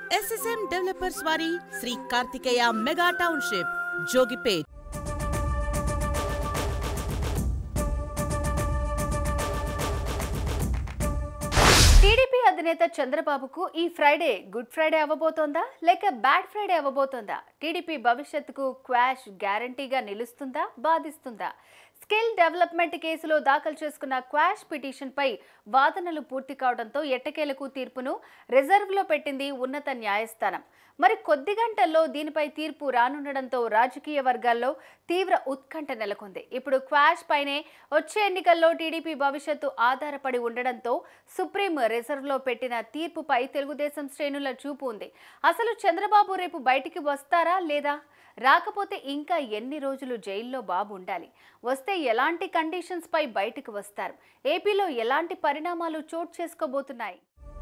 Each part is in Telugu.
ఎస్ఎస్ఎం డెవలపర్స్ వారి Shri Karthikeya mega township Jogipet TDP అధినేత చంద్రబాబుకు ఈ ఫ్రైడే గుడ్ ఫ్రైడే అవ్వబోతోందా లేక బ్యాడ్ ఫ్రైడే అవ్వబోతోందా టీడీపీ భవిష్యత్తుకు క్వాష్ గ్యారంటీగా నిలుస్తుందా బాధిస్తుందా స్కిల్ డెవలప్మెంట్ కేసులో దాఖలు చేసుకున్న క్వాష్ పిటిషన్పై వాదనలు పూర్తి కావడంతో ఎట్టకేలకు తీర్పును రిజర్వ్లో పెట్టింది ఉన్నత న్యాయస్థానం మరి కొద్ది గంటల్లో దీనిపై తీర్పు రానుండడంతో రాజకీయ వర్గాల్లో తీవ్ర ఉత్కంఠ నెలకొంది ఇప్పుడు క్వాష్ పైనే వచ్చే ఎన్నికల్లో టీడీపీ భవిష్యత్తు ఆధారపడి ఉండడంతో సుప్రీం రిజర్వ్లో పెట్టిన తీర్పుపై తెలుగుదేశం శ్రేణుల చూపు ఉంది అసలు చంద్రబాబు రేపు బయటికి వస్తారా లేదా రాకపోతే ఇంకా ఎన్ని రోజులు జైల్లో బాబు ఉండాలి వస్తే ఎలాంటి కండిషన్స్ పై బయటికి వస్తారు ఏపీలో ఎలాంటి పరిణామాలు చోటు చేసుకోబోతున్నాయి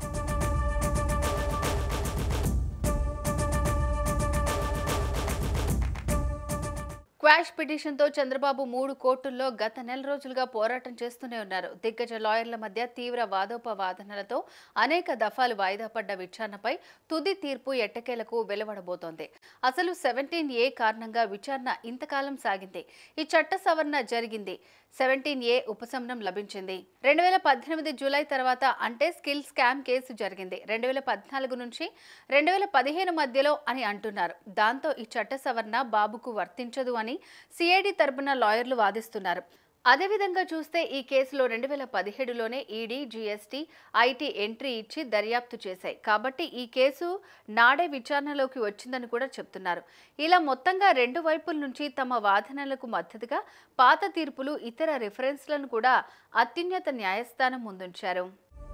క్వాష్ పిటిషన్తో చంద్రబాబు మూడు కోర్టుల్లో గత నెల రోజులుగా పోరాటం చేస్తూనే ఉన్నారు దిగ్గజ లాయర్ల మధ్య తీవ్ర వాదోపవాదనలతో అనేక దఫాలు వాయిదా పడ్డ విచారణపై తుది తీర్పు ఎట్టకేలకు వెలువడబోతోంది అసలు సెవెంటీన్ ఏ కారణంగా విచారణ ఇంతకాలం సాగింది ఈ చట్ట సవరణ జరిగింది సెవెంటీన్ ఏ ఉపశమనం లభించింది రెండు వేల పద్దెనిమిది జూలై తర్వాత అంటే స్కిల్ స్కామ్ కేసు జరిగింది రెండు వేల పద్నాలుగు నుంచి రెండు వేల పదిహేను మధ్యలో అని అంటున్నారు దాంతో ఈ చట్ట సవరణ బాబుకు వర్తించదు అని సిఐడి తరపున లాయర్లు వాదిస్తున్నారు అదేవిధంగా చూస్తే ఈ కేసులో రెండు వేల పదిహేడులోనే ఈడీ జీఎస్టీ ఐటీ ఎంట్రీ ఇచ్చి దర్యాప్తు చేశాయి కాబట్టి ఈ కేసు నాడే విచారణలోకి వచ్చిందని కూడా చెప్తున్నారు ఇలా మొత్తంగా రెండు వైపుల నుంచి తమ వాదనలకు మద్దతుగా పాత తీర్పులు ఇతర రిఫరెన్స్లను కూడా అత్యున్నత న్యాయస్థానం ముందుంచారు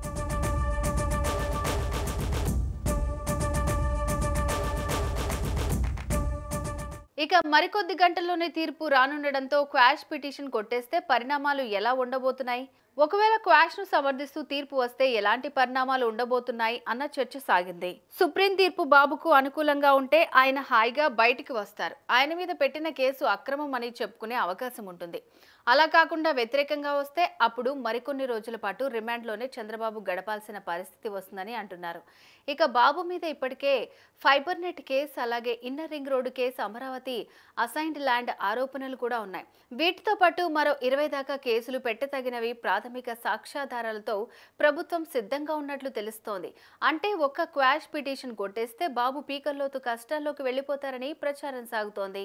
ఇక మరికొద్ది గంటల్లోనే తీర్పు రానుండడంతో క్వాష్ పిటిషన్ కొట్టేస్తే పరిణామాలు ఎలా ఉండబోతున్నాయి ఒకవేళ క్వాష్ ను సమర్థిస్తూ తీర్పు వస్తే ఎలాంటి పరిణామాలు ఉండబోతున్నాయి అన్న చర్చ సాగింది సుప్రీం తీర్పు బాబుకు అనుకూలంగా ఉంటే ఆయన హాయిగా బయటికి వస్తారు ఆయన మీద పెట్టిన కేసు అక్రమం అని చెప్పుకునే అవకాశం ఉంటుంది అలా కాకుండా వ్యతిరేకంగా వస్తే అప్పుడు మరికొన్ని రోజుల పాటు రిమాండ్లోనే చంద్రబాబు గడపాల్సిన పరిస్థితి వస్తుందని అంటున్నారు ఇక బాబు మీద ఇప్పటికే ఫైబర్ నెట్ కేసు అలాగే inner ring road case Amaravati assigned land ఆరోపణలు కూడా ఉన్నాయి వీటితో పాటు మరో ఇరవై దాకా కేసులు పెట్టతగినవి ప్రాథమిక సాక్ష్యాధారాలతో ప్రభుత్వం సిద్ధంగా ఉన్నట్లు తెలుస్తోంది అంటే ఒక్క క్వాష్ పిటిషన్ కొట్టేస్తే బాబు పీకల్లోతు కష్టాల్లోకి వెళ్లిపోతారని ప్రచారం సాగుతోంది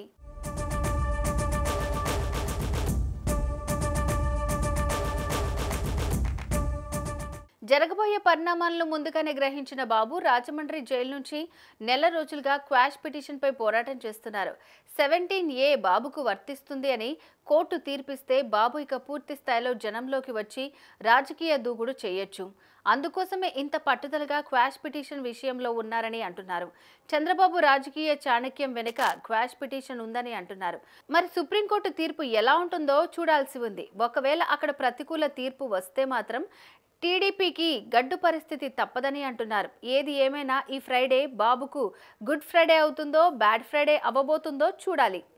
జరగబోయే పరిణామాలను ముందుగానే గ్రహించిన బాబు రాజమండ్రి జైలు నుంచి నెల రోజులుగా క్వాష్ పిటిషన్పై పోరాటం చేస్తున్నారు సెవెంటీన్ ఏ బాబుకు వర్తిస్తుంది అని కోర్టు తీర్పిస్తే బాబు ఇక పూర్తి స్థాయిలో జనంలోకి వచ్చి రాజకీయ దూకుడు చేయొచ్చు అందుకోసమే ఇంత పట్టుదలగా క్వాష్ పిటిషన్ విషయంలో ఉన్నారని అంటున్నారు చంద్రబాబు రాజకీయ చాణక్యం వెనుక క్వాష్ పిటిషన్ ఉందని అంటున్నారు మరి సుప్రీంకోర్టు తీర్పు ఎలా ఉంటుందో చూడాల్సి ఉంది ఒకవేళ అక్కడ ప్రతికూల తీర్పు వస్తే మాత్రం టీడీపీకి గడ్డు పరిస్థితి తప్పదని అంటున్నారు ఏది ఏమైనా ఈ ఫ్రైడే బాబుకు గుడ్ ఫ్రైడే అవుతుందో బ్యాడ్ ఫ్రైడే అవ్వబోతుందో చూడాలి